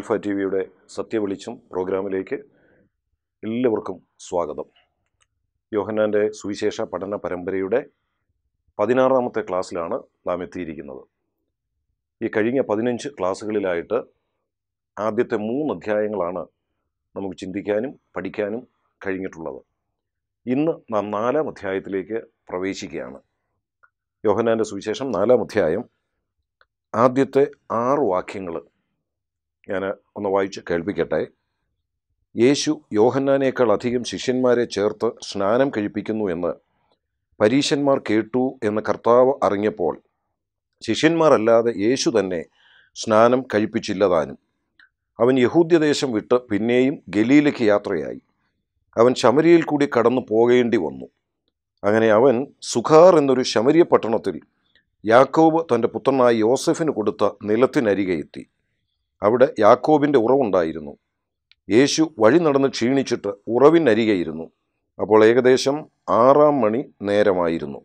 alpha T വിയുടെ സത്യവെളിച്ചം പ്രോഗ്രാമിലേക്ക് എല്ലാവർക്കും സ്വാഗതം യോഹന്നാൻ്റെ സുവിശേഷ പഠന പരമ്പരയുടെ പതിനാറാമത്തെ ക്ലാസ്സിലാണ് നാം എത്തിയിരിക്കുന്നത് ഈ കഴിഞ്ഞ പതിനഞ്ച് ക്ലാസ്സുകളിലായിട്ട് ആദ്യത്തെ മൂന്ന് അധ്യായങ്ങളാണ് നമുക്ക് ചിന്തിക്കാനും പഠിക്കാനും കഴിഞ്ഞിട്ടുള്ളത് ഇന്ന് നാം നാലാം അധ്യായത്തിലേക്ക് പ്രവേശിക്കുകയാണ് യോഹന്നാൻ്റെ സുവിശേഷം നാലാം അധ്യായം ആദ്യത്തെ ആറ് വാക്യങ്ങൾ ഞാൻ ഒന്ന് വായിച്ച് കേൾപ്പിക്കട്ടെ യേശു യോഹന്നാനേക്കാൾ അധികം ശിഷ്യന്മാരെ ചേർത്ത് സ്നാനം കഴിപ്പിക്കുന്നു എന്ന് പരീശന്മാർ കേട്ടു എന്ന് കർത്താവ് അറിഞ്ഞപ്പോൾ ശിഷ്യന്മാരല്ലാതെ യേശു തന്നെ സ്നാനം കഴിപ്പിച്ചില്ലതാനും അവൻ യഹൂദ്യദേശം വിട്ട് പിന്നെയും ഗലീലയ്ക്ക് യാത്രയായി അവൻ ശമരിയിൽ കൂടി കടന്നു പോകേണ്ടി വന്നു അങ്ങനെ അവൻ സുഖാർ എന്നൊരു ശമരിയ പട്ടണത്തിൽ യാക്കോബ് തൻ്റെ പുത്രനായ യോസഫിന് കൊടുത്ത നിലത്തിനരികെ എത്തി അവിടെ യാക്കോബിൻ്റെ ഉറവുണ്ടായിരുന്നു യേശു വഴി നടന്ന് ക്ഷീണിച്ചിട്ട് ഉറവിനരികെയിരുന്നു അപ്പോൾ ഏകദേശം ആറാം മണി നേരമായിരുന്നു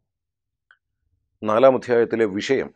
നാലാം അധ്യായത്തിലെ വിഷയം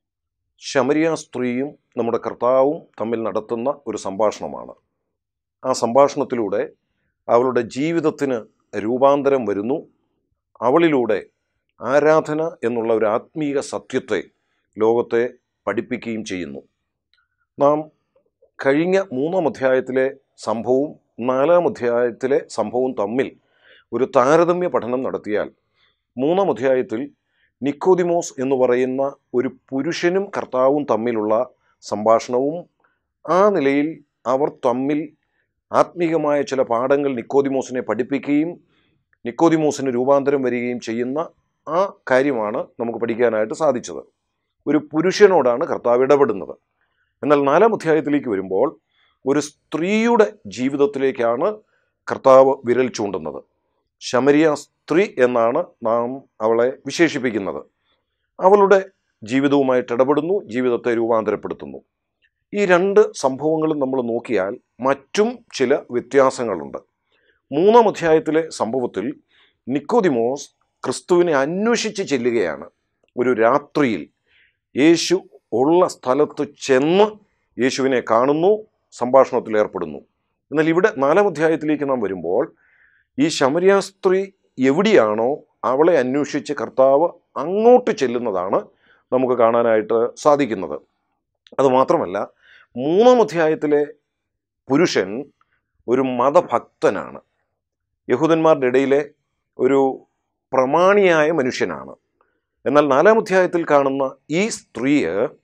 ശമരിയ സ്ത്രീയും നമ്മുടെ കർത്താവും തമ്മിൽ നടത്തുന്ന ഒരു സംഭാഷണമാണ് ആ സംഭാഷണത്തിലൂടെ അവളുടെ ജീവിതത്തിന് രൂപാന്തരം വരുന്നു അവളിലൂടെ ആരാധന എന്നുള്ള ഒരു ആത്മീയ സത്യത്തെ ലോകത്തെ പഠിപ്പിക്കുകയും ചെയ്യുന്നു നാം കഴിഞ്ഞ മൂന്നാം അധ്യായത്തിലെ സംഭവവും നാലാം അധ്യായത്തിലെ സംഭവവും തമ്മിൽ ഒരു താരതമ്യ പഠനം നടത്തിയാൽ മൂന്നാം അധ്യായത്തിൽ നിക്കോദിമോസ് എന്ന് പറയുന്ന ഒരു പുരുഷനും കർത്താവും തമ്മിലുള്ള സംഭാഷണവും ആ നിലയിൽ അവർ തമ്മിൽ ആത്മീകമായ ചില പാഠങ്ങൾ നിക്കോദിമോസിനെ പഠിപ്പിക്കുകയും നിക്കോദിമോസിന് രൂപാന്തരം വരികയും ചെയ്യുന്ന ആ കാര്യമാണ് നമുക്ക് പഠിക്കാനായിട്ട് സാധിച്ചത് ഒരു പുരുഷനോടാണ് കർത്താവ് ഇടപെടുന്നത് എന്നാൽ നാലാം അധ്യായത്തിലേക്ക് വരുമ്പോൾ ഒരു സ്ത്രീയുടെ ജീവിതത്തിലേക്കാണ് കർത്താവ് വിരൽ ചൂണ്ടുന്നത് ശമരിയ സ്ത്രീ എന്നാണ് നാം അവളെ വിശേഷിപ്പിക്കുന്നത് അവളുടെ ജീവിതവുമായിട്ട് ഇടപെടുന്നു ജീവിതത്തെ രൂപാന്തരപ്പെടുത്തുന്നു ഈ രണ്ട് സംഭവങ്ങളും നമ്മൾ നോക്കിയാൽ മറ്റും ചില വ്യത്യാസങ്ങളുണ്ട് മൂന്നാം അധ്യായത്തിലെ സംഭവത്തിൽ നിക്കോദിമോസ് ക്രിസ്തുവിനെ അന്വേഷിച്ച് ചെല്ലുകയാണ് ഒരു രാത്രിയിൽ യേശു ഉള്ള സ്ഥലത്ത് ചെന്ന് യേശുവിനെ കാണുന്നു സംഭാഷണത്തിൽ ഏർപ്പെടുന്നു എന്നാൽ ഇവിടെ നാലാം അധ്യായത്തിലേക്ക് നാം വരുമ്പോൾ ഈ ശമരിയ സ്ത്രീ എവിടെയാണോ അവളെ അന്വേഷിച്ച് കർത്താവ് അങ്ങോട്ട് ചെല്ലുന്നതാണ് നമുക്ക് കാണാനായിട്ട് സാധിക്കുന്നത് അതുമാത്രമല്ല മൂന്നാം അധ്യായത്തിലെ പുരുഷൻ ഒരു മതഭക്തനാണ് യഹൂദന്മാരുടെ ഇടയിലെ ഒരു പ്രമാണിയായ മനുഷ്യനാണ് എന്നാൽ നാലാം അധ്യായത്തിൽ കാണുന്ന ഈ സ്ത്രീ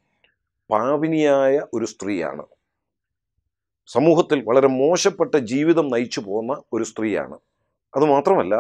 പാപിനിയായ ഒരു സ്ത്രീയാണ് സമൂഹത്തിൽ വളരെ മോശപ്പെട്ട ജീവിതം നയിച്ചു പോകുന്ന ഒരു സ്ത്രീയാണ് അതുമാത്രമല്ല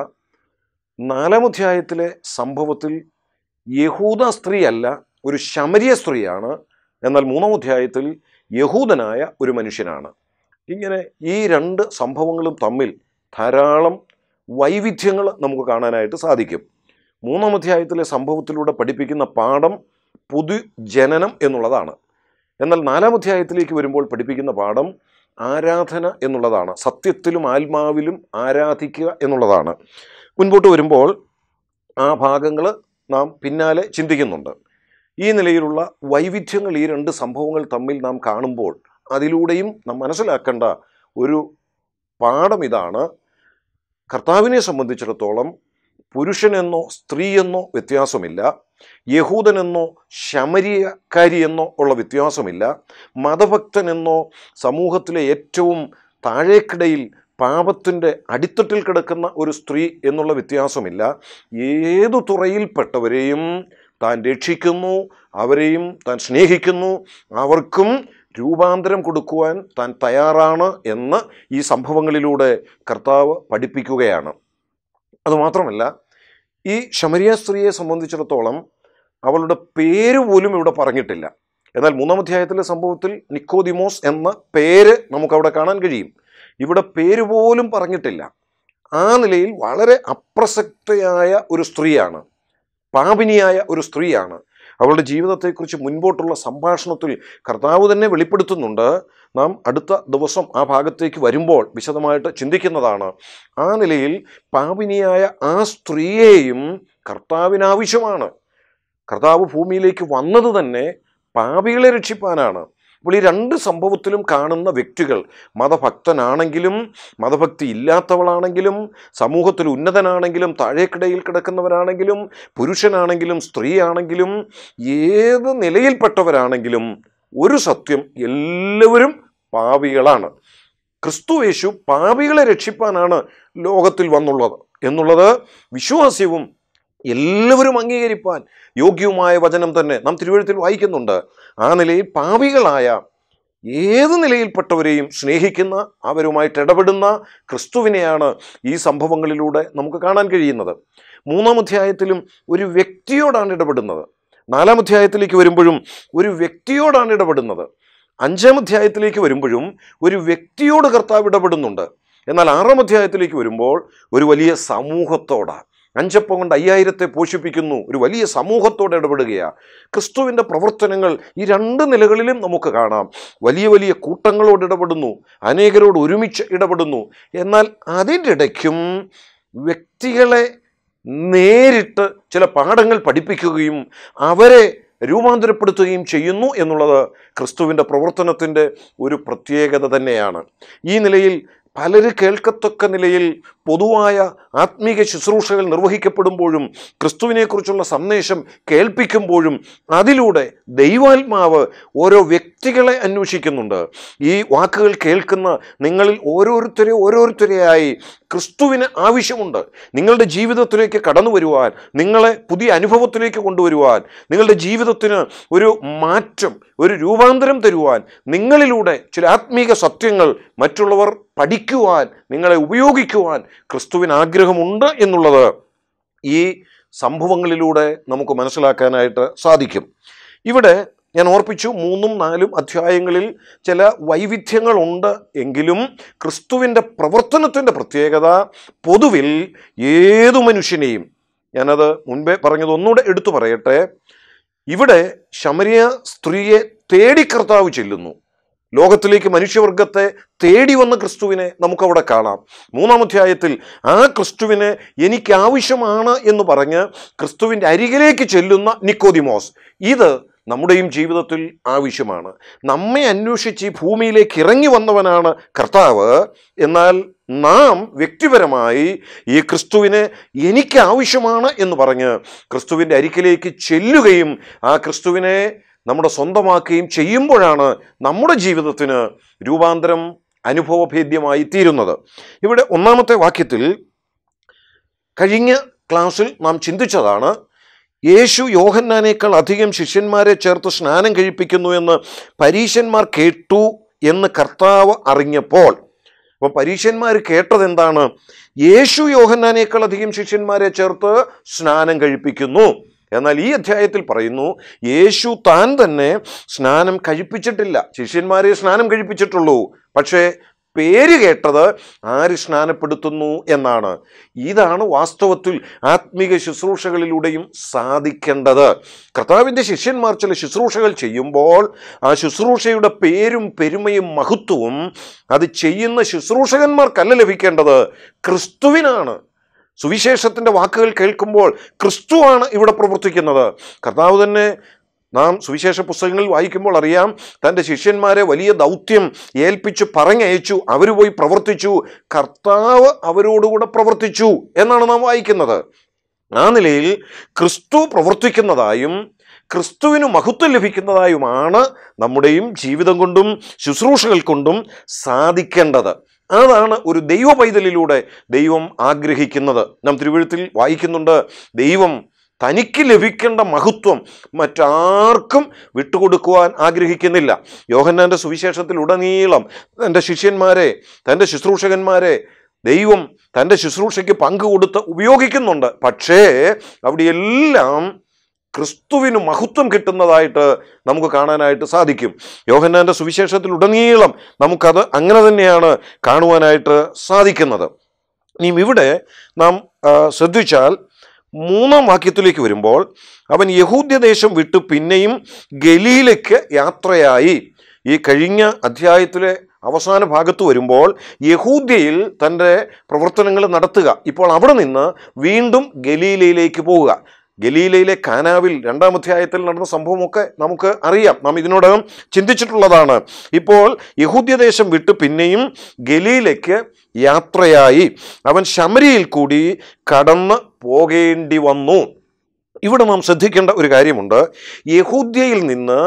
നാലാം അധ്യായത്തിലെ സംഭവത്തിൽ യഹൂദ സ്ത്രീയല്ല ഒരു ശമരിയ സ്ത്രീയാണ് എന്നാൽ മൂന്നാം അധ്യായത്തിൽ യഹൂദനായ ഒരു മനുഷ്യനാണ് ഇങ്ങനെ ഈ രണ്ട് സംഭവങ്ങളും തമ്മിൽ ധാരാളം വൈവിധ്യങ്ങൾ നമുക്ക് കാണാനായിട്ട് സാധിക്കും മൂന്നാം അധ്യായത്തിലെ സംഭവത്തിലൂടെ പഠിപ്പിക്കുന്ന പാഠം പുതുജനനം എന്നുള്ളതാണ് എന്നാൽ നാലാം അധ്യായത്തിലേക്ക് വരുമ്പോൾ പഠിപ്പിക്കുന്ന പാഠം ആരാധന എന്നുള്ളതാണ് സത്യത്തിലും ആത്മാവിലും ആരാധിക്കുക എന്നുള്ളതാണ് മുൻപോട്ട് വരുമ്പോൾ ആ ഭാഗങ്ങൾ നാം പിന്നാലെ ചിന്തിക്കുന്നുണ്ട് ഈ നിലയിലുള്ള വൈവിധ്യങ്ങൾ ഈ രണ്ട് സംഭവങ്ങൾ തമ്മിൽ നാം കാണുമ്പോൾ അതിലൂടെയും നാം മനസ്സിലാക്കേണ്ട ഒരു പാഠം ഇതാണ് കർത്താവിനെ സംബന്ധിച്ചിടത്തോളം പുരുഷനെന്നോ സ്ത്രീയെന്നോ വ്യത്യാസമില്ല യഹൂദനെന്നോ ശമരിയക്കാരിയെന്നോ ഉള്ള വ്യത്യാസമില്ല മതഭക്തനെന്നോ സമൂഹത്തിലെ ഏറ്റവും താഴേക്കിടയിൽ പാപത്തിൻ്റെ അടിത്തട്ടിൽ കിടക്കുന്ന ഒരു സ്ത്രീ എന്നുള്ള വ്യത്യാസമില്ല ഏതു തുറയിൽപ്പെട്ടവരെയും താൻ രക്ഷിക്കുന്നു അവരെയും താൻ സ്നേഹിക്കുന്നു അവർക്കും രൂപാന്തരം കൊടുക്കുവാൻ താൻ തയ്യാറാണ് എന്ന് ഈ സംഭവങ്ങളിലൂടെ കർത്താവ് പഠിപ്പിക്കുകയാണ് അതുമാത്രമല്ല ഈ ശമരിയ സ്ത്രീയെ സംബന്ധിച്ചിടത്തോളം അവളുടെ പേര് പോലും ഇവിടെ പറഞ്ഞിട്ടില്ല എന്നാൽ മൂന്നാം അധ്യായത്തിലെ സംഭവത്തിൽ നിക്കോദിമോസ് എന്ന പേര് നമുക്കവിടെ കാണാൻ കഴിയും ഇവിടെ പേര് പോലും പറഞ്ഞിട്ടില്ല ആ നിലയിൽ വളരെ അപ്രസക്തയായ ഒരു സ്ത്രീയാണ് പാപിനിയായ ഒരു സ്ത്രീയാണ് അവളുടെ ജീവിതത്തെക്കുറിച്ച് മുൻപോട്ടുള്ള സംഭാഷണത്തിൽ കർത്താവ് തന്നെ വെളിപ്പെടുത്തുന്നുണ്ട് നാം അടുത്ത ദിവസം ആ ഭാഗത്തേക്ക് വരുമ്പോൾ വിശദമായിട്ട് ചിന്തിക്കുന്നതാണ് ആ നിലയിൽ പാപിനിയായ ആ സ്ത്രീയെയും കർത്താവിനാവശ്യമാണ് കർത്താവ് ഭൂമിയിലേക്ക് വന്നത് തന്നെ പാപികളെ രക്ഷിപ്പാനാണ് അപ്പോൾ ഈ രണ്ട് സംഭവത്തിലും കാണുന്ന വ്യക്തികൾ മതഭക്തനാണെങ്കിലും മതഭക്തി ഇല്ലാത്തവളാണെങ്കിലും സമൂഹത്തിൽ ഉന്നതനാണെങ്കിലും താഴേക്കിടയിൽ കിടക്കുന്നവരാണെങ്കിലും പുരുഷനാണെങ്കിലും സ്ത്രീയാണെങ്കിലും ഏത് നിലയിൽപ്പെട്ടവരാണെങ്കിലും ഒരു സത്യം എല്ലാവരും പാപികളാണ് ക്രിസ്തുവേശു പാപികളെ രക്ഷിപ്പാനാണ് ലോകത്തിൽ വന്നുള്ളത് എന്നുള്ളത് വിശ്വാസ്യവും എല്ലാവരും അംഗീകരിപ്പാൻ യോഗ്യവുമായ വചനം തന്നെ നാം തിരുവഴുത്തിൽ വായിക്കുന്നുണ്ട് ആ നിലയിൽ പാപികളായ ഏത് നിലയിൽപ്പെട്ടവരെയും സ്നേഹിക്കുന്ന അവരുമായിട്ട് ഇടപെടുന്ന ക്രിസ്തുവിനെയാണ് ഈ സംഭവങ്ങളിലൂടെ നമുക്ക് കാണാൻ കഴിയുന്നത് മൂന്നാം അധ്യായത്തിലും ഒരു വ്യക്തിയോടാണ് ഇടപെടുന്നത് നാലാം അധ്യായത്തിലേക്ക് വരുമ്പോഴും ഒരു വ്യക്തിയോടാണ് ഇടപെടുന്നത് അഞ്ചാം അധ്യായത്തിലേക്ക് വരുമ്പോഴും ഒരു വ്യക്തിയോട് കർത്താവ് ഇടപെടുന്നുണ്ട് എന്നാൽ ആറാം അധ്യായത്തിലേക്ക് വരുമ്പോൾ ഒരു വലിയ സമൂഹത്തോടാണ് അഞ്ചപ്പം കൊണ്ട് അയ്യായിരത്തെ പോഷിപ്പിക്കുന്നു ഒരു വലിയ സമൂഹത്തോട് ഇടപെടുകയാണ് ക്രിസ്തുവിൻ്റെ പ്രവർത്തനങ്ങൾ ഈ രണ്ട് നിലകളിലും നമുക്ക് കാണാം വലിയ വലിയ കൂട്ടങ്ങളോട് ഇടപെടുന്നു അനേകരോട് ഒരുമിച്ച് ഇടപെടുന്നു എന്നാൽ അതിൻ്റെ ഇടയ്ക്കും വ്യക്തികളെ നേരിട്ട് ചില പാഠങ്ങൾ പഠിപ്പിക്കുകയും അവരെ രൂപാന്തരപ്പെടുത്തുകയും ചെയ്യുന്നു എന്നുള്ളത് ക്രിസ്തുവിൻ്റെ പ്രവർത്തനത്തിൻ്റെ ഒരു പ്രത്യേകത തന്നെയാണ് ഈ നിലയിൽ പലര് കേൾക്കത്തക്ക നിലയിൽ പൊതുവായ ആത്മീക ശുശ്രൂഷകൾ നിർവഹിക്കപ്പെടുമ്പോഴും ക്രിസ്തുവിനെക്കുറിച്ചുള്ള സന്ദേശം കേൾപ്പിക്കുമ്പോഴും അതിലൂടെ ദൈവാത്മാവ് ഓരോ വ്യക്തികളെ അന്വേഷിക്കുന്നുണ്ട് ഈ വാക്കുകൾ കേൾക്കുന്ന നിങ്ങളിൽ ഓരോരുത്തരെ ഓരോരുത്തരെയായി ക്രിസ്തുവിന് ആവശ്യമുണ്ട് നിങ്ങളുടെ ജീവിതത്തിലേക്ക് കടന്നു വരുവാൻ നിങ്ങളെ പുതിയ അനുഭവത്തിലേക്ക് കൊണ്ടുവരുവാൻ നിങ്ങളുടെ ജീവിതത്തിന് ഒരു മാറ്റം ഒരു രൂപാന്തരം തരുവാൻ നിങ്ങളിലൂടെ ചില ആത്മീക സത്യങ്ങൾ മറ്റുള്ളവർ പഠിക്കുവാൻ നിങ്ങളെ ഉപയോഗിക്കുവാൻ ക്രിസ്തുവിന് ആഗ്രഹമുണ്ട് എന്നുള്ളത് ഈ സംഭവങ്ങളിലൂടെ നമുക്ക് മനസ്സിലാക്കാനായിട്ട് സാധിക്കും ഇവിടെ ഞാൻ ഓർപ്പിച്ചു മൂന്നും നാലും അധ്യായങ്ങളിൽ ചില വൈവിധ്യങ്ങളുണ്ട് എങ്കിലും ക്രിസ്തുവിൻ്റെ പ്രവർത്തനത്തിൻ്റെ പ്രത്യേകത പൊതുവിൽ ഏതു മനുഷ്യനെയും ഞാനത് മുൻപേ പറഞ്ഞത് ഒന്നുകൂടെ എടുത്തു പറയട്ടെ ഇവിടെ ശമരിയ സ്ത്രീയെ തേടി കർത്താവ് ചെല്ലുന്നു ലോകത്തിലേക്ക് മനുഷ്യവർഗത്തെ തേടി വന്ന ക്രിസ്തുവിനെ നമുക്കവിടെ കാണാം മൂന്നാം അധ്യായത്തിൽ ആ ക്രിസ്തുവിനെ എനിക്ക് ആവശ്യമാണ് എന്ന് പറഞ്ഞ് ക്രിസ്തുവിൻ്റെ അരികിലേക്ക് ചെല്ലുന്ന നിക്കോദിമോസ് ഇത് നമ്മുടെയും ജീവിതത്തിൽ ആവശ്യമാണ് നമ്മെ അന്വേഷിച്ച് ഈ ഭൂമിയിലേക്ക് ഇറങ്ങി വന്നവനാണ് കർത്താവ് എന്നാൽ നാം വ്യക്തിപരമായി ഈ ക്രിസ്തുവിനെ എനിക്ക് ആവശ്യമാണ് എന്ന് പറഞ്ഞ് ക്രിസ്തുവിൻ്റെ അരികിലേക്ക് ചെല്ലുകയും ആ ക്രിസ്തുവിനെ നമ്മുടെ സ്വന്തമാക്കുകയും ചെയ്യുമ്പോഴാണ് നമ്മുടെ ജീവിതത്തിന് രൂപാന്തരം അനുഭവഭേദ്യമായി തീരുന്നത് ഇവിടെ ഒന്നാമത്തെ വാക്യത്തിൽ കഴിഞ്ഞ ക്ലാസ്സിൽ നാം ചിന്തിച്ചതാണ് യേശു യോഹന്നാനേക്കാൾ അധികം ശിഷ്യന്മാരെ ചേർത്ത് സ്നാനം കഴിപ്പിക്കുന്നു എന്ന് പരീശന്മാർ കേട്ടു എന്ന് കർത്താവ് അറിഞ്ഞപ്പോൾ അപ്പോൾ പരീശന്മാർ കേട്ടത് എന്താണ് യേശു യോഹന്നാനേക്കാൾ അധികം ശിഷ്യന്മാരെ ചേർത്ത് സ്നാനം കഴിപ്പിക്കുന്നു എന്നാൽ ഈ അധ്യായത്തിൽ പറയുന്നു യേശു താൻ തന്നെ സ്നാനം കഴിപ്പിച്ചിട്ടില്ല ശിഷ്യന്മാരെ സ്നാനം കഴിപ്പിച്ചിട്ടുള്ളൂ പക്ഷേ പേര് കേട്ടത് ആര് സ്നാനപ്പെടുത്തുന്നു എന്നാണ് ഇതാണ് വാസ്തവത്തിൽ ആത്മീക ശുശ്രൂഷകളിലൂടെയും സാധിക്കേണ്ടത് കർത്താവിൻ്റെ ശിഷ്യന്മാർ ചില ശുശ്രൂഷകൾ ചെയ്യുമ്പോൾ ആ ശുശ്രൂഷയുടെ പേരും പെരുമയും മഹത്വവും അത് ചെയ്യുന്ന ശുശ്രൂഷകന്മാർക്കല്ല ലഭിക്കേണ്ടത് ക്രിസ്തുവിനാണ് സുവിശേഷത്തിൻ്റെ വാക്കുകൾ കേൾക്കുമ്പോൾ ക്രിസ്തുവാണ് ഇവിടെ പ്രവർത്തിക്കുന്നത് കർത്താവ് തന്നെ നാം സുവിശേഷ പുസ്തകങ്ങളിൽ വായിക്കുമ്പോൾ അറിയാം തൻ്റെ ശിഷ്യന്മാരെ വലിയ ദൗത്യം ഏൽപ്പിച്ച് പറഞ്ഞയച്ചു അവർ പോയി പ്രവർത്തിച്ചു കർത്താവ് അവരോടുകൂടെ പ്രവർത്തിച്ചു എന്നാണ് നാം വായിക്കുന്നത് ആ നിലയിൽ ക്രിസ്തു പ്രവർത്തിക്കുന്നതായും ക്രിസ്തുവിന് മഹത്വം ലഭിക്കുന്നതായുമാണ് നമ്മുടെയും ജീവിതം കൊണ്ടും ശുശ്രൂഷകൾ കൊണ്ടും സാധിക്കേണ്ടത് അതാണ് ഒരു ദൈവ പൈതലിലൂടെ ദൈവം ആഗ്രഹിക്കുന്നത് നാം തിരുവഴുത്തിൽ വായിക്കുന്നുണ്ട് ദൈവം തനിക്ക് ലഭിക്കേണ്ട മഹത്വം മറ്റാർക്കും വിട്ടുകൊടുക്കുവാൻ ആഗ്രഹിക്കുന്നില്ല യോഹന്നാൻ്റെ സുവിശേഷത്തിൽ ഉടനീളം തൻ്റെ ശിഷ്യന്മാരെ തൻ്റെ ശുശ്രൂഷകന്മാരെ ദൈവം തൻ്റെ ശുശ്രൂഷയ്ക്ക് പങ്ക് കൊടുത്ത് ഉപയോഗിക്കുന്നുണ്ട് പക്ഷേ അവിടെയെല്ലാം ക്രിസ്തുവിന് മഹത്വം കിട്ടുന്നതായിട്ട് നമുക്ക് കാണാനായിട്ട് സാധിക്കും യോഹന്നാൻ്റെ സുവിശേഷത്തിൽ ഉടനീളം നമുക്കത് അങ്ങനെ തന്നെയാണ് കാണുവാനായിട്ട് സാധിക്കുന്നത് ഇനി ഇവിടെ നാം ആ, ശ്രദ്ധിച്ചാൽ മൂന്നാം വാക്യത്തിലേക്ക് വരുമ്പോൾ അവൻ യഹൂദ്യദേശം വിട്ട് പിന്നെയും ഗലീലയ്ക്ക് യാത്രയായി ഈ കഴിഞ്ഞ അധ്യായത്തിലെ അവസാന ഭാഗത്ത് വരുമ്പോൾ യഹൂദ്യയിൽ തൻ്റെ പ്രവർത്തനങ്ങൾ നടത്തുക ഇപ്പോൾ അവിടെ നിന്ന് വീണ്ടും ഗലീലയിലേക്ക് പോവുക ഗലീലയിലെ കാനാവിൽ രണ്ടാം അധ്യായത്തിൽ നടന്ന സംഭവമൊക്കെ നമുക്ക് അറിയാം നാം ഇതിനോടകം ചിന്തിച്ചിട്ടുള്ളതാണ് ഇപ്പോൾ യഹൂദ്യദേശം വിട്ട് പിന്നെയും ഗലീലയ്ക്ക് യാത്രയായി അവൻ ശമരിയിൽ കൂടി കടന്ന് പോകേണ്ടി വന്നു ഇവിടെ നാം ശ്രദ്ധിക്കേണ്ട ഒരു കാര്യമുണ്ട് യഹൂദ്യയിൽ നിന്ന്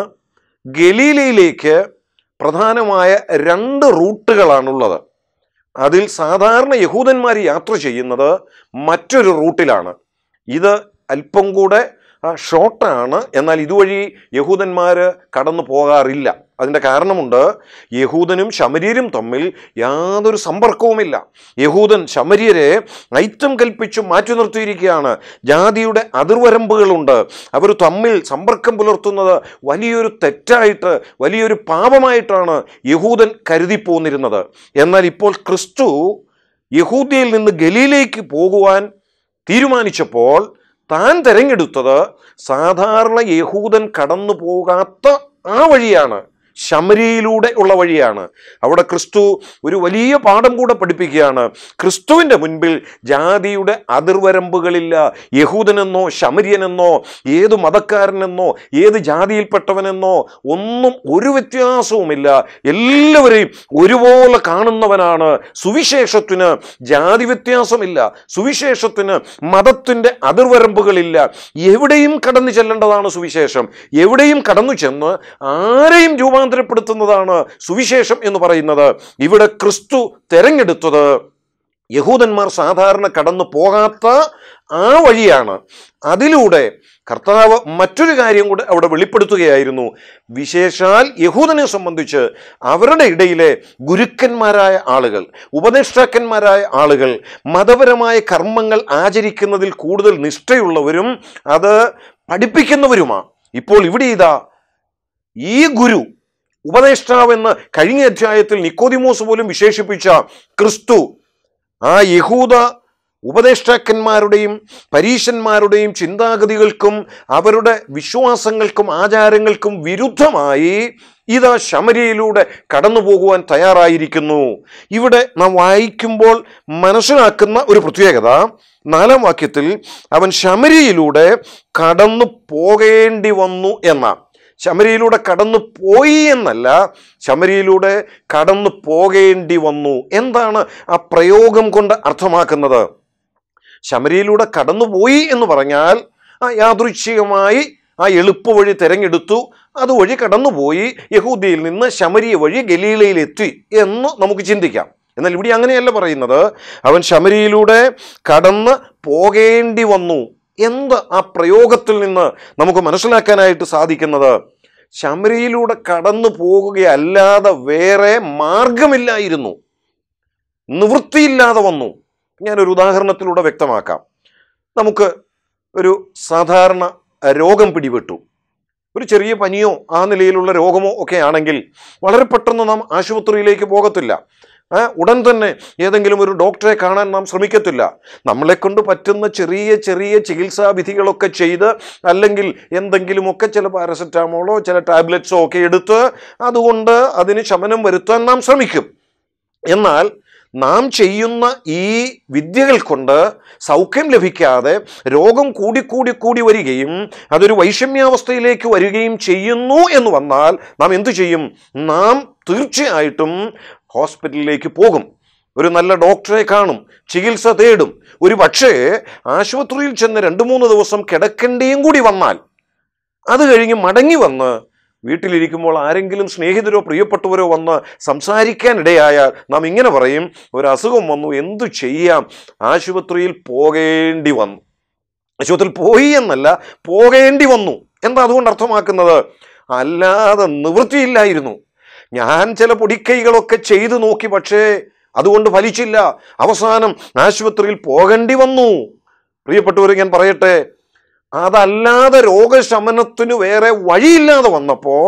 ഗലീലയിലേക്ക് പ്രധാനമായ രണ്ട് റൂട്ടുകളാണുള്ളത് അതിൽ സാധാരണ യഹൂദന്മാർ യാത്ര ചെയ്യുന്നത് മറ്റൊരു റൂട്ടിലാണ് ഇത് അല്പം കൂടെ ആ, ഷോർട്ടാണ് എന്നാൽ ഇതുവഴി യഹൂദന്മാർ കടന്നു പോകാറില്ല അതിൻ്റെ കാരണമുണ്ട് യഹൂദനും ശമര്യരും തമ്മിൽ യാതൊരു സമ്പർക്കവുമില്ല യഹൂദൻ ശമര്യരെ ഐറ്റം കൽപ്പിച്ചു മാറ്റി നിർത്തിയിരിക്കുകയാണ് ജാതിയുടെ അതിർവരമ്പുകളുണ്ട് അവർ തമ്മിൽ സമ്പർക്കം പുലർത്തുന്നത് വലിയൊരു തെറ്റായിട്ട് വലിയൊരു പാപമായിട്ടാണ് യഹൂദൻ കരുതി പോന്നിരുന്നത് എന്നാൽ ഇപ്പോൾ ക്രിസ്തു യഹൂദ്യയിൽ നിന്ന് ഗലീലേക്ക് പോകുവാൻ തീരുമാനിച്ചപ്പോൾ താൻ തിരഞ്ഞെടുത്തത് സാധാരണ യഹൂദൻ കടന്നു പോകാത്ത ആ വഴിയാണ് ശമരിയിലൂടെ ഉള്ള വഴിയാണ് അവിടെ ക്രിസ്തു ഒരു വലിയ പാഠം കൂടെ പഠിപ്പിക്കുകയാണ് ക്രിസ്തുവിൻ്റെ മുൻപിൽ ജാതിയുടെ അതിർവരമ്പുകളില്ല യഹൂദനെന്നോ ശമര്യനെന്നോ ഏത് മതക്കാരനെന്നോ ഏത് ജാതിയിൽപ്പെട്ടവനെന്നോ ഒന്നും ഒരു വ്യത്യാസവുമില്ല എല്ലാവരെയും ഒരുപോലെ കാണുന്നവനാണ് സുവിശേഷത്തിന് ജാതി വ്യത്യാസമില്ല സുവിശേഷത്തിന് മതത്തിൻ്റെ അതിർവരമ്പുകളില്ല എവിടെയും കടന്നു ചെല്ലേണ്ടതാണ് സുവിശേഷം എവിടെയും കടന്നു ചെന്ന് ആരെയും രൂപാന്തരപ്പെടുത്തുന്നതാണ് സുവിശേഷം എന്ന് പറയുന്നത് ഇവിടെ ക്രിസ്തു തെരഞ്ഞെടുത്തത് യഹൂദന്മാർ സാധാരണ കടന്നു പോകാത്ത ആ വഴിയാണ് അതിലൂടെ കർത്താവ് മറ്റൊരു കാര്യം കൂടെ അവിടെ വെളിപ്പെടുത്തുകയായിരുന്നു വിശേഷാൽ യഹൂദനെ സംബന്ധിച്ച് അവരുടെ ഇടയിലെ ഗുരുക്കന്മാരായ ആളുകൾ ഉപദേഷ്ടാക്കന്മാരായ ആളുകൾ മതപരമായ കർമ്മങ്ങൾ ആചരിക്കുന്നതിൽ കൂടുതൽ നിഷ്ഠയുള്ളവരും അത് പഠിപ്പിക്കുന്നവരുമാണ് ഇപ്പോൾ ഇവിടെ ഇതാ ഈ ഗുരു ഉപദേഷ്ടാവെന്ന് കഴിഞ്ഞ അധ്യായത്തിൽ നിക്കോദിമോസ് പോലും വിശേഷിപ്പിച്ച ക്രിസ്തു ആ യഹൂദ ഉപദേഷ്ടാക്കന്മാരുടെയും പരീശന്മാരുടെയും ചിന്താഗതികൾക്കും അവരുടെ വിശ്വാസങ്ങൾക്കും ആചാരങ്ങൾക്കും വിരുദ്ധമായി ഇതാ ശമരിയിലൂടെ കടന്നു പോകുവാൻ തയ്യാറായിരിക്കുന്നു ഇവിടെ നാം വായിക്കുമ്പോൾ മനസ്സിലാക്കുന്ന ഒരു പ്രത്യേകത നാലാം വാക്യത്തിൽ അവൻ ശമരിയിലൂടെ കടന്നു പോകേണ്ടി വന്നു എന്ന ശമരിയിലൂടെ കടന്നു പോയി എന്നല്ല ശമരിയിലൂടെ കടന്നു പോകേണ്ടി വന്നു എന്താണ് ആ പ്രയോഗം കൊണ്ട് അർത്ഥമാക്കുന്നത് ശമരിയിലൂടെ കടന്നുപോയി എന്ന് പറഞ്ഞാൽ ആ യാദൃച്ഛികമായി ആ എളുപ്പവഴി തിരഞ്ഞെടുത്തു അതുവഴി കടന്നുപോയി യഹൂദിയിൽ നിന്ന് ശമരിയ വഴി ഗലീലയിലെത്തി എന്ന് നമുക്ക് ചിന്തിക്കാം എന്നാൽ ഇവിടെ അങ്ങനെയല്ല പറയുന്നത് അവൻ ശമരിയിലൂടെ കടന്ന് പോകേണ്ടി വന്നു എന്ത് ആ പ്രയോഗത്തിൽ നിന്ന് നമുക്ക് മനസ്സിലാക്കാനായിട്ട് സാധിക്കുന്നത് ശമരിയിലൂടെ കടന്നു പോകുകയല്ലാതെ വേറെ മാർഗമില്ലായിരുന്നു നിവൃത്തിയില്ലാതെ വന്നു ഞാനൊരു ഉദാഹരണത്തിലൂടെ വ്യക്തമാക്കാം നമുക്ക് ഒരു സാധാരണ രോഗം പിടിപെട്ടു ഒരു ചെറിയ പനിയോ ആ നിലയിലുള്ള രോഗമോ ഒക്കെ ആണെങ്കിൽ വളരെ പെട്ടെന്ന് നാം ആശുപത്രിയിലേക്ക് പോകത്തില്ല ആ, ഉടൻ തന്നെ ഏതെങ്കിലും ഒരു ഡോക്ടറെ കാണാൻ നാം ശ്രമിക്കത്തില്ല നമ്മളെ കൊണ്ട് പറ്റുന്ന ചെറിയ ചെറിയ ചികിത്സാ വിധികളൊക്കെ ചെയ്ത് അല്ലെങ്കിൽ എന്തെങ്കിലുമൊക്കെ ചില പാരസെറ്റാമോളോ ചില ടാബ്ലറ്റ്സോ ഒക്കെ എടുത്ത് അതുകൊണ്ട് അതിന് ശമനം വരുത്താൻ നാം ശ്രമിക്കും എന്നാൽ നാം ചെയ്യുന്ന ഈ വിദ്യകൾ കൊണ്ട് സൗഖ്യം ലഭിക്കാതെ രോഗം കൂടിക്കൂടി കൂടി വരികയും അതൊരു വൈഷമ്യാവസ്ഥയിലേക്ക് വരികയും ചെയ്യുന്നു എന്ന് വന്നാൽ നാം എന്തു ചെയ്യും നാം തീർച്ചയായിട്ടും ഹോസ്പിറ്റലിലേക്ക് പോകും ഒരു നല്ല ഡോക്ടറെ കാണും ചികിത്സ തേടും ഒരു പക്ഷേ ആശുപത്രിയിൽ ചെന്ന് രണ്ട് മൂന്ന് ദിവസം കിടക്കേണ്ടിയും കൂടി വന്നാൽ അത് കഴിഞ്ഞ് മടങ്ങി വന്ന് വീട്ടിലിരിക്കുമ്പോൾ ആരെങ്കിലും സ്നേഹിതരോ പ്രിയപ്പെട്ടവരോ വന്ന് സംസാരിക്കാനിടയായാൽ നാം ഇങ്ങനെ പറയും ഒരു അസുഖം വന്നു എന്തു ചെയ്യാം ആശുപത്രിയിൽ പോകേണ്ടി വന്നു ആശുപത്രിയിൽ പോയി എന്നല്ല പോകേണ്ടി വന്നു എന്താ അതുകൊണ്ട് അർത്ഥമാക്കുന്നത് അല്ലാതെ നിവൃത്തിയില്ലായിരുന്നു ഞാൻ ചില പൊടിക്കൈകളൊക്കെ ചെയ്തു നോക്കി പക്ഷേ അതുകൊണ്ട് ഫലിച്ചില്ല അവസാനം ആശുപത്രിയിൽ പോകേണ്ടി വന്നു പ്രിയപ്പെട്ടവർ ഞാൻ പറയട്ടെ അതല്ലാതെ രോഗശമനത്തിന് വേറെ വഴിയില്ലാതെ വന്നപ്പോൾ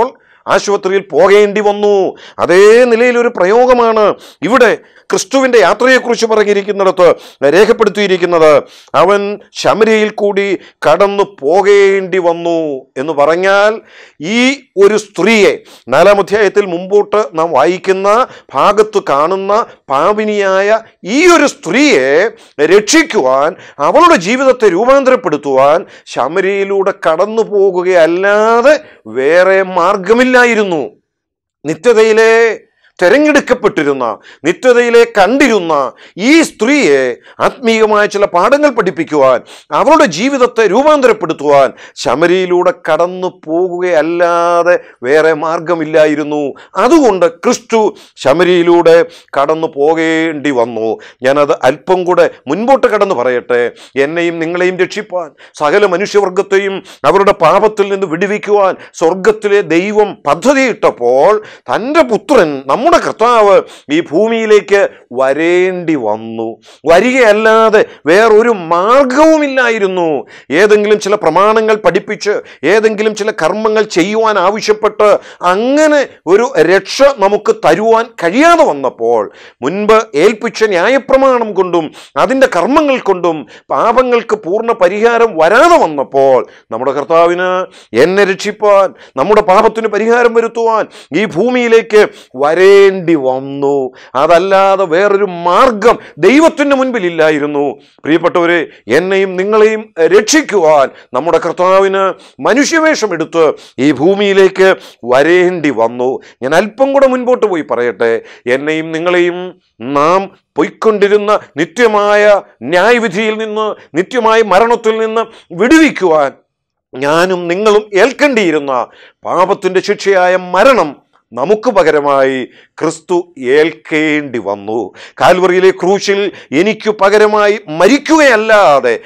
ആശുപത്രിയിൽ പോകേണ്ടി വന്നു അതേ നിലയിലൊരു പ്രയോഗമാണ് ഇവിടെ ക്രിസ്തുവിൻ്റെ യാത്രയെക്കുറിച്ച് പറഞ്ഞിരിക്കുന്നിടത്ത് രേഖപ്പെടുത്തിയിരിക്കുന്നത് അവൻ ശമരിയിൽ കൂടി കടന്നു പോകേണ്ടി വന്നു എന്ന് പറഞ്ഞാൽ ഈ ഒരു സ്ത്രീയെ നാലാം അധ്യായത്തിൽ മുമ്പോട്ട് നാം വായിക്കുന്ന ഭാഗത്ത് കാണുന്ന പാപിനിയായ ഈ ഒരു സ്ത്രീയെ രക്ഷിക്കുവാൻ അവളുടെ ജീവിതത്തെ രൂപാന്തരപ്പെടുത്തുവാൻ ശമരിയിലൂടെ കടന്നു പോകുകയല്ലാതെ വേറെ മാർഗമില്ലായിരുന്നു നിത്യതയിലെ തെരഞ്ഞെടുക്കപ്പെട്ടിരുന്ന നിത്യതയിലെ കണ്ടിരുന്ന ഈ സ്ത്രീയെ ആത്മീയമായ ചില പാഠങ്ങൾ പഠിപ്പിക്കുവാൻ അവളുടെ ജീവിതത്തെ രൂപാന്തരപ്പെടുത്തുവാൻ ശമരിയിലൂടെ കടന്നു പോകുകയല്ലാതെ വേറെ മാർഗമില്ലായിരുന്നു അതുകൊണ്ട് ക്രിസ്തു ശമരിയിലൂടെ കടന്നു പോകേണ്ടി വന്നു ഞാനത് അല്പം കൂടെ മുൻപോട്ട് കടന്നു പറയട്ടെ എന്നെയും നിങ്ങളെയും രക്ഷിപ്പാൻ സകല മനുഷ്യവർഗത്തെയും അവരുടെ പാപത്തിൽ നിന്ന് വിടുവിക്കുവാൻ സ്വർഗത്തിലെ ദൈവം പദ്ധതിയിട്ടപ്പോൾ തൻ്റെ പുത്രൻ നമ്മുടെ കർത്താവ് ഈ ഭൂമിയിലേക്ക് വരേണ്ടി വന്നു വരികയല്ലാതെ വേറൊരു മാർഗവുമില്ലായിരുന്നു ഏതെങ്കിലും ചില പ്രമാണങ്ങൾ പഠിപ്പിച്ച് ഏതെങ്കിലും ചില കർമ്മങ്ങൾ ചെയ്യുവാൻ ആവശ്യപ്പെട്ട് അങ്ങനെ ഒരു രക്ഷ നമുക്ക് തരുവാൻ കഴിയാതെ വന്നപ്പോൾ മുൻപ് ഏൽപ്പിച്ച ന്യായപ്രമാണം കൊണ്ടും അതിൻ്റെ കർമ്മങ്ങൾ കൊണ്ടും പാപങ്ങൾക്ക് പൂർണ്ണ പരിഹാരം വരാതെ വന്നപ്പോൾ നമ്മുടെ കർത്താവിന് എന്നെ രക്ഷിപ്പാൻ നമ്മുടെ പാപത്തിന് പരിഹാരം വരുത്തുവാൻ ഈ ഭൂമിയിലേക്ക് വരേണ്ടി വന്നു അതല്ലാതെ വേറൊരു മാർഗം ദൈവത്തിൻ്റെ മുൻപിൽ ഇല്ലായിരുന്നു പ്രിയപ്പെട്ടവരെ എന്നെയും നിങ്ങളെയും രക്ഷിക്കുവാൻ നമ്മുടെ കർത്താവിന് മനുഷ്യവേഷം എടുത്ത് ഈ ഭൂമിയിലേക്ക് വരേണ്ടി വന്നു ഞാൻ അല്പം കൂടെ മുൻപോട്ട് പോയി പറയട്ടെ എന്നെയും നിങ്ങളെയും നാം പൊയ്ക്കൊണ്ടിരുന്ന നിത്യമായ ന്യായവിധിയിൽ നിന്ന് നിത്യമായ മരണത്തിൽ നിന്ന് വിടുവിക്കുവാൻ ഞാനും നിങ്ങളും ഏൽക്കേണ്ടിയിരുന്ന പാപത്തിൻ്റെ ശിക്ഷയായ മരണം നമുക്ക് പകരമായി ക്രിസ്തു ഏൽക്കേണ്ടി വന്നു കാൽവറിയിലെ ക്രൂശിൽ എനിക്ക് പകരമായി മരിക്കുകയല്ലാതെ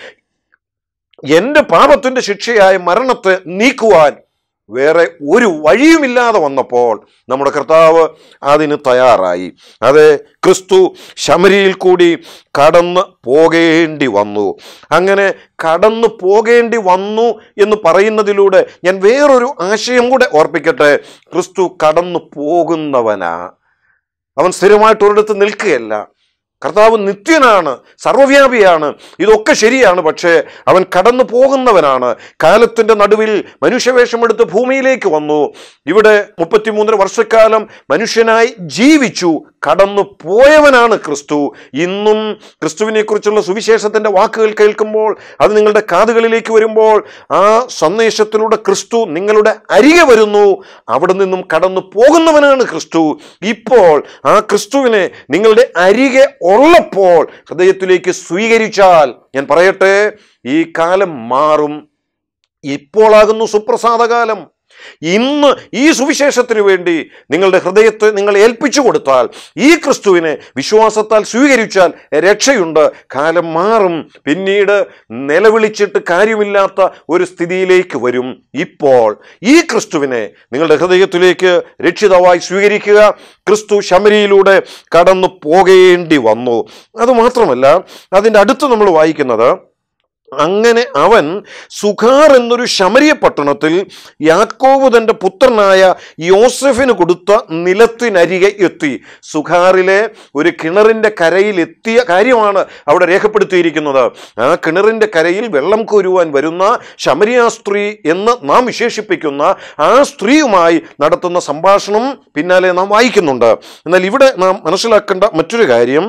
എൻ്റെ പാപത്തിൻ്റെ ശിക്ഷയായ മരണത്തെ നീക്കുവാൻ വേറെ ഒരു വഴിയുമില്ലാതെ വന്നപ്പോൾ നമ്മുടെ കർത്താവ് അതിന് തയ്യാറായി അത് ക്രിസ്തു ശമരിയിൽ കൂടി കടന്ന് പോകേണ്ടി വന്നു അങ്ങനെ കടന്നു പോകേണ്ടി വന്നു എന്ന് പറയുന്നതിലൂടെ ഞാൻ വേറൊരു ആശയം കൂടെ ഓർപ്പിക്കട്ടെ ക്രിസ്തു കടന്നു പോകുന്നവനാ അവൻ സ്ഥിരമായിട്ട് ഒരിടത്ത് നിൽക്കുകയല്ല കർത്താവ് നിത്യനാണ് സർവ്വവ്യാപിയാണ് ഇതൊക്കെ ശരിയാണ് പക്ഷേ അവൻ കടന്നു പോകുന്നവനാണ് കാലത്തിൻ്റെ നടുവിൽ മനുഷ്യവേഷമെടുത്ത് ഭൂമിയിലേക്ക് വന്നു ഇവിടെ മുപ്പത്തിമൂന്നര വർഷക്കാലം മനുഷ്യനായി ജീവിച്ചു കടന്നു പോയവനാണ് ക്രിസ്തു ഇന്നും ക്രിസ്തുവിനെ കുറിച്ചുള്ള സുവിശേഷത്തിൻ്റെ വാക്കുകൾ കേൾക്കുമ്പോൾ അത് നിങ്ങളുടെ കാതുകളിലേക്ക് വരുമ്പോൾ ആ സന്ദേശത്തിലൂടെ ക്രിസ്തു നിങ്ങളുടെ അരികെ വരുന്നു അവിടെ നിന്നും കടന്നു പോകുന്നവനാണ് ക്രിസ്തു ഇപ്പോൾ ആ ക്രിസ്തുവിനെ നിങ്ങളുടെ അരികെ ഉള്ളപ്പോൾ ഹൃദയത്തിലേക്ക് സ്വീകരിച്ചാൽ ഞാൻ പറയട്ടെ ഈ കാലം മാറും ഇപ്പോളാകുന്നു സുപ്രസാദകാലം ഇന്ന് ഈ സുവിശേഷത്തിന് വേണ്ടി നിങ്ങളുടെ ഹൃദയത്തെ നിങ്ങൾ ഏൽപ്പിച്ചു കൊടുത്താൽ ഈ ക്രിസ്തുവിനെ വിശ്വാസത്താൽ സ്വീകരിച്ചാൽ രക്ഷയുണ്ട് കാലം മാറും പിന്നീട് നിലവിളിച്ചിട്ട് കാര്യമില്ലാത്ത ഒരു സ്ഥിതിയിലേക്ക് വരും ഇപ്പോൾ ഈ ക്രിസ്തുവിനെ നിങ്ങളുടെ ഹൃദയത്തിലേക്ക് രക്ഷിതാവായി സ്വീകരിക്കുക ക്രിസ്തു ശമരിയിലൂടെ കടന്നു പോകേണ്ടി വന്നു അതുമാത്രമല്ല അതിൻ്റെ അടുത്ത് നമ്മൾ വായിക്കുന്നത് അങ്ങനെ അവൻ സുഖാർ എന്നൊരു ശമരിയ പട്ടണത്തിൽ യാക്കോബ് തൻ്റെ പുത്രനായ യോസഫിന് കൊടുത്ത നിലത്തിനരികെ എത്തി സുഖാറിലെ ഒരു കിണറിൻ്റെ കരയിൽ എത്തിയ കാര്യമാണ് അവിടെ രേഖപ്പെടുത്തിയിരിക്കുന്നത് ആ കിണറിൻ്റെ കരയിൽ വെള്ളം കോരുവാൻ വരുന്ന ശമരിയ സ്ത്രീ എന്ന് നാം വിശേഷിപ്പിക്കുന്ന ആ സ്ത്രീയുമായി നടത്തുന്ന സംഭാഷണം പിന്നാലെ നാം വായിക്കുന്നുണ്ട് എന്നാൽ ഇവിടെ നാം മനസ്സിലാക്കേണ്ട മറ്റൊരു കാര്യം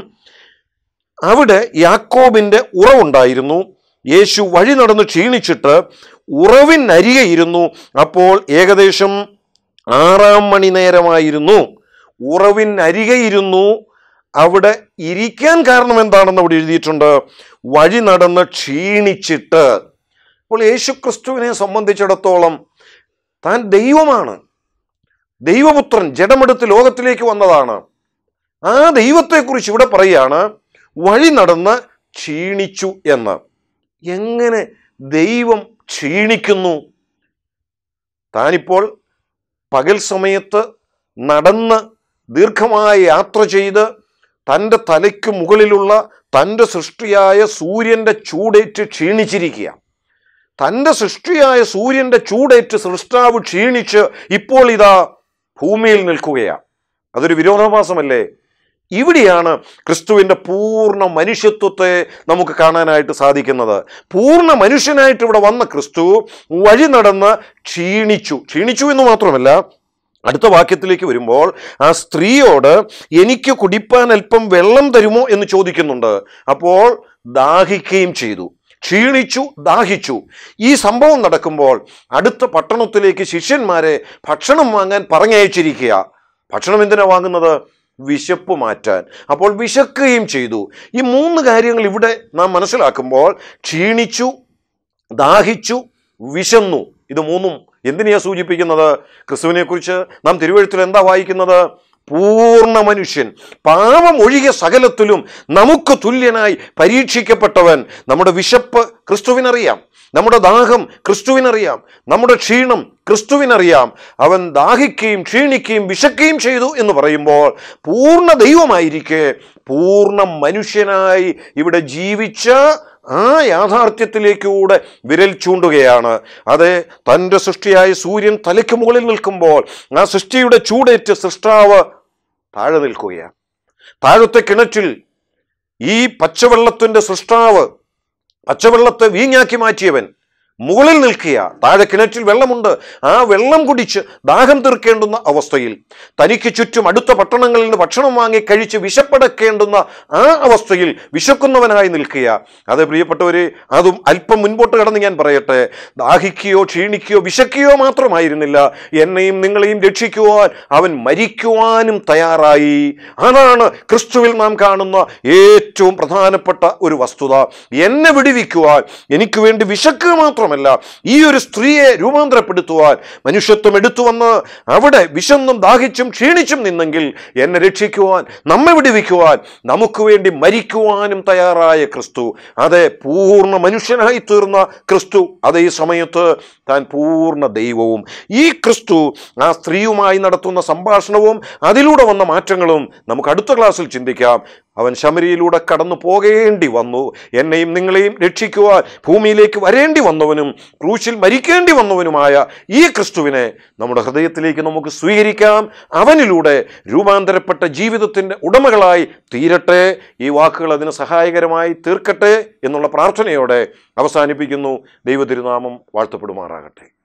അവിടെ യാക്കോബിൻ്റെ ഉറവുണ്ടായിരുന്നു യേശു വഴി നടന്ന് ക്ഷീണിച്ചിട്ട് ഉറവിനരികെ ഇരുന്നു അപ്പോൾ ഏകദേശം ആറാം മണി നേരമായിരുന്നു ഉറവിനരികെ ഇരുന്നു അവിടെ ഇരിക്കാൻ കാരണം എന്താണെന്ന് അവിടെ എഴുതിയിട്ടുണ്ട് വഴി നടന്ന് ക്ഷീണിച്ചിട്ട് അപ്പോൾ യേശു ക്രിസ്തുവിനെ സംബന്ധിച്ചിടത്തോളം താൻ ദൈവമാണ് ദൈവപുത്രൻ ജഡമെടുത്ത് ലോകത്തിലേക്ക് വന്നതാണ് ആ ദൈവത്തെക്കുറിച്ച് ഇവിടെ പറയുകയാണ് വഴി നടന്ന് ക്ഷീണിച്ചു എന്ന് എങ്ങനെ ദൈവം ക്ഷീണിക്കുന്നു താനിപ്പോൾ പകൽ സമയത്ത് നടന്ന് ദീർഘമായ യാത്ര ചെയ്ത് തൻ്റെ തലയ്ക്ക് മുകളിലുള്ള തൻ്റെ സൃഷ്ടിയായ സൂര്യൻ്റെ ചൂടേറ്റ് ക്ഷീണിച്ചിരിക്കുക തൻ്റെ സൃഷ്ടിയായ സൂര്യൻ്റെ ചൂടേറ്റ് സൃഷ്ടാവ് ക്ഷീണിച്ച് ഇപ്പോൾ ഇതാ ഭൂമിയിൽ നിൽക്കുകയാണ് അതൊരു വിരോധാഭാസമല്ലേ ഇവിടെയാണ് ക്രിസ്തുവിൻ്റെ പൂർണ്ണ മനുഷ്യത്വത്തെ നമുക്ക് കാണാനായിട്ട് സാധിക്കുന്നത് പൂർണ്ണ മനുഷ്യനായിട്ട് ഇവിടെ വന്ന ക്രിസ്തു വഴി നടന്ന് ക്ഷീണിച്ചു ക്ഷീണിച്ചു എന്ന് മാത്രമല്ല അടുത്ത വാക്യത്തിലേക്ക് വരുമ്പോൾ ആ സ്ത്രീയോട് എനിക്ക് കുടിപ്പാൻ അല്പം വെള്ളം തരുമോ എന്ന് ചോദിക്കുന്നുണ്ട് അപ്പോൾ ദാഹിക്കുകയും ചെയ്തു ക്ഷീണിച്ചു ദാഹിച്ചു ഈ സംഭവം നടക്കുമ്പോൾ അടുത്ത പട്ടണത്തിലേക്ക് ശിഷ്യന്മാരെ ഭക്ഷണം വാങ്ങാൻ പറഞ്ഞയച്ചിരിക്കുക ഭക്ഷണം എന്തിനാ വാങ്ങുന്നത് വിശപ്പ് മാറ്റാൻ അപ്പോൾ വിശക്കുകയും ചെയ്തു ഈ മൂന്ന് കാര്യങ്ങൾ ഇവിടെ നാം മനസ്സിലാക്കുമ്പോൾ ക്ഷീണിച്ചു ദാഹിച്ചു വിശന്നു ഇത് മൂന്നും എന്തിനെയാ സൂചിപ്പിക്കുന്നത് ക്രിസ്തുവിനെ കുറിച്ച് നാം തിരുവഴുത്തിൽ എന്താ വായിക്കുന്നത് പൂർണ്ണ മനുഷ്യൻ പാപം ഒഴികെ സകലത്തിലും നമുക്ക് തുല്യനായി പരീക്ഷിക്കപ്പെട്ടവൻ നമ്മുടെ വിശപ്പ് ക്രിസ്തുവിനറിയാം നമ്മുടെ ദാഹം ക്രിസ്തുവിനറിയാം നമ്മുടെ ക്ഷീണം ക്രിസ്തുവിനറിയാം അവൻ ദാഹിക്കുകയും ക്ഷീണിക്കുകയും വിശക്കുകയും ചെയ്തു എന്ന് പറയുമ്പോൾ പൂർണ്ണ ദൈവമായിരിക്കെ പൂർണ്ണ മനുഷ്യനായി ഇവിടെ ജീവിച്ച ആ യാഥാർത്ഥ്യത്തിലേക്കൂടെ വിരൽ ചൂണ്ടുകയാണ് അതെ തൻ്റെ സൃഷ്ടിയായ സൂര്യൻ തലയ്ക്ക് മുകളിൽ നിൽക്കുമ്പോൾ ആ സൃഷ്ടിയുടെ ചൂടേറ്റ് സൃഷ്ടാവ് താഴെ നിൽക്കുകയാണ് താഴത്തെ കിണറ്റിൽ ഈ പച്ചവെള്ളത്തിൻ്റെ സൃഷ്ടാവ് പച്ചവെള്ളത്തെ വീഞ്ഞാക്കി മാറ്റിയവൻ മുകളിൽ നിൽക്കുക താഴെ കിണറ്റിൽ വെള്ളമുണ്ട് ആ വെള്ളം കുടിച്ച് ദാഹം തീർക്കേണ്ടുന്ന അവസ്ഥയിൽ തനിക്ക് ചുറ്റും അടുത്ത പട്ടണങ്ങളിൽ നിന്ന് ഭക്ഷണം വാങ്ങി കഴിച്ച് വിശപ്പടക്കേണ്ടുന്ന ആ അവസ്ഥയിൽ വിശക്കുന്നവനായി നിൽക്കുക അതെ പ്രിയപ്പെട്ടവരെ അതും അല്പം മുൻപോട്ട് കടന്ന് ഞാൻ പറയട്ടെ ദാഹിക്കുകയോ ക്ഷീണിക്കുകയോ വിശക്കുകയോ മാത്രമായിരുന്നില്ല എന്നെയും നിങ്ങളെയും രക്ഷിക്കുവാൻ അവൻ മരിക്കുവാനും തയ്യാറായി അതാണ് ക്രിസ്തുവിൽ നാം കാണുന്ന ഏറ്റവും പ്രധാനപ്പെട്ട ഒരു വസ്തുത എന്നെ വിടുവിക്കുവാൻ എനിക്ക് വേണ്ടി വിശക്കുക മാത്രമല്ല ഈ ഒരു സ്ത്രീയെ രൂപാന്തരപ്പെടുത്തുവാൻ മനുഷ്യത്വം എടുത്തു വന്ന് അവിടെ വിശന്നും ദാഹിച്ചും ക്ഷീണിച്ചും നിന്നെങ്കിൽ എന്നെ രക്ഷിക്കുവാൻ നമ്മെ വിടുവിക്കുവാൻ നമുക്ക് വേണ്ടി മരിക്കുവാനും തയ്യാറായ ക്രിസ്തു അതെ പൂർണ്ണ മനുഷ്യനായി തീർന്ന ക്രിസ്തു അതേ സമയത്ത് താൻ പൂർണ്ണ ദൈവവും ഈ ക്രിസ്തു ആ സ്ത്രീയുമായി നടത്തുന്ന സംഭാഷണവും അതിലൂടെ വന്ന മാറ്റങ്ങളും നമുക്ക് അടുത്ത ക്ലാസ്സിൽ ചിന്തിക്കാം അവൻ ശമരിയിലൂടെ കടന്നു പോകേണ്ടി വന്നു എന്നെയും നിങ്ങളെയും രക്ഷിക്കുവാൻ ഭൂമിയിലേക്ക് വരേണ്ടി വന്നവനും ക്രൂശിൽ മരിക്കേണ്ടി വന്നവനുമായ ഈ ക്രിസ്തുവിനെ നമ്മുടെ ഹൃദയത്തിലേക്ക് നമുക്ക് സ്വീകരിക്കാം അവനിലൂടെ രൂപാന്തരപ്പെട്ട ജീവിതത്തിൻ്റെ ഉടമകളായി തീരട്ടെ ഈ വാക്കുകൾ അതിന് സഹായകരമായി തീർക്കട്ടെ എന്നുള്ള പ്രാർത്ഥനയോടെ അവസാനിപ്പിക്കുന്നു ദൈവതിരുനാമം വാഴ്ത്തപ്പെടുമാറാകട്ടെ